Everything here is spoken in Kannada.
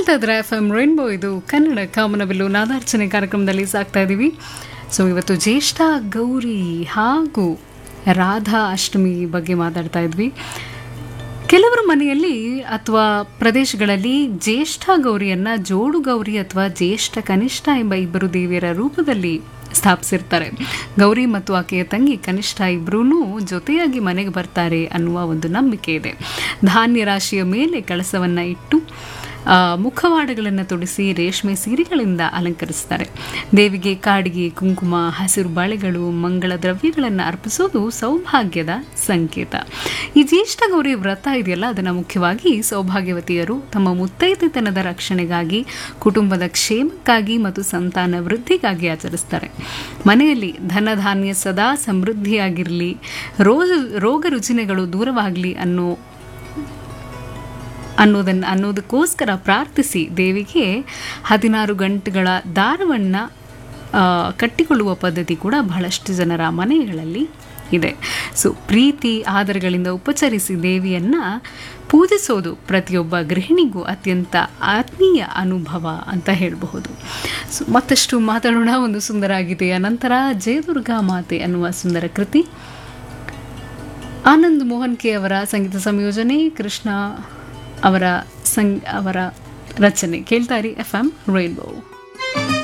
ಕೇಳ್ತಾ ಇದ್ರೆ ಎಫ್ ಎಂ ರೈನ್ಬೋ ಇದು ಕನ್ನಡ ಕಾಮನಬಿಲ್ಲು ನಾದಾರ್ಚನೆ ಕಾರ್ಯಕ್ರಮದಲ್ಲಿ ಸಾಕ್ತಾ ಇದ್ದೀವಿ ಸೊ ಇವತ್ತು ಜ್ಯೇಷ್ಠ ಗೌರಿ ಹಾಗೂ ರಾಧಾ ಅಷ್ಟಮಿ ಬಗ್ಗೆ ಮಾತಾಡ್ತಾ ಇದ್ವಿ ಕೆಲವರ ಮನೆಯಲ್ಲಿ ಅಥವಾ ಪ್ರದೇಶಗಳಲ್ಲಿ ಜ್ಯೇಷ್ಠ ಗೌರಿಯನ್ನ ಜೋಡು ಗೌರಿ ಅಥವಾ ಜ್ಯೇಷ್ಠ ಕನಿಷ್ಠ ಎಂಬ ಇಬ್ಬರು ದೇವಿಯರ ರೂಪದಲ್ಲಿ ಸ್ಥಾಪಿಸಿರ್ತಾರೆ ಗೌರಿ ಮತ್ತು ಆಕೆಯ ತಂಗಿ ಕನಿಷ್ಠ ಇಬ್ಬರೂ ಜೊತೆಯಾಗಿ ಮನೆಗೆ ಬರ್ತಾರೆ ಅನ್ನುವ ಒಂದು ನಂಬಿಕೆ ಇದೆ ಧಾನ್ಯ ರಾಶಿಯ ಮೇಲೆ ಕಳಸವನ್ನ ಇಟ್ಟು ಆ, ಮುಖವಾಡಗಳನ್ನು ತೊಡಿಸಿ ರೇಷ್ಮೆ ಸೀರೆಗಳಿಂದ ಅಲಂಕರಿಸ್ತಾರೆ ದೇವಿಗೆ ಕಾಡಿಗೆ ಕುಂಕುಮ ಹಸಿರು ಬಾಳೆಗಳು ಮಂಗಳ ದ್ರವ್ಯಗಳನ್ನು ಅರ್ಪಿಸೋದು ಸೌಭಾಗ್ಯದ ಸಂಕೇತ ಈ ಜ್ಯೇಷ್ಠ ಗೌರಿ ವ್ರತ ಇದೆಯಲ್ಲ ಅದನ್ನು ಮುಖ್ಯವಾಗಿ ಸೌಭಾಗ್ಯವತಿಯರು ತಮ್ಮ ಮುತ್ತೈದೆತನದ ರಕ್ಷಣೆಗಾಗಿ ಕುಟುಂಬದ ಕ್ಷೇಮಕ್ಕಾಗಿ ಮತ್ತು ಸಂತಾನ ವೃದ್ಧಿಗಾಗಿ ಆಚರಿಸ್ತಾರೆ ಮನೆಯಲ್ಲಿ ಧನಧಾನ್ಯ ಸದಾ ಸಮೃದ್ಧಿಯಾಗಿರಲಿ ರೋಗ ರೋಗ ರುಜಿನಗಳು ದೂರವಾಗಲಿ ಅನ್ನೋ ಅನ್ನೋದನ್ನು ಅನ್ನೋದಕ್ಕೋಸ್ಕರ ಪ್ರಾರ್ಥಿಸಿ ದೇವಿಗೆ ಹದಿನಾರು ಗಂಟೆಗಳ ದಾರವನ್ನು ಕಟ್ಟಿಕೊಳ್ಳುವ ಪದ್ಧತಿ ಕೂಡ ಬಹಳಷ್ಟು ಜನರ ಮನೆಗಳಲ್ಲಿ ಇದೆ ಸೊ ಪ್ರೀತಿ ಆದರಗಳಿಂದ ಉಪಚರಿಸಿ ದೇವಿಯನ್ನು ಪೂಜಿಸೋದು ಪ್ರತಿಯೊಬ್ಬ ಗೃಹಿಣಿಗೂ ಅತ್ಯಂತ ಆತ್ಮೀಯ ಅನುಭವ ಅಂತ ಹೇಳಬಹುದು ಸೊ ಮತ್ತಷ್ಟು ಮಾತಾಡೋಣ ಒಂದು ಸುಂದರ ಗೀತೆಯ ನಂತರ ಜಯದುರ್ಗಾ ಮಾತೆ ಅನ್ನುವ ಸುಂದರ ಕೃತಿ ಆನಂದ್ ಮೋಹನ್ ಕೆ ಅವರ ಸಂಗೀತ ಸಂಯೋಜನೆ ಕೃಷ್ಣ ಅವರ ಸಂಗ್ ಅವರ ರಚನೆ ಕೇಳ್ತಾರಿ ಎಫ್ ಎಂ ರೈನ್ಬೋ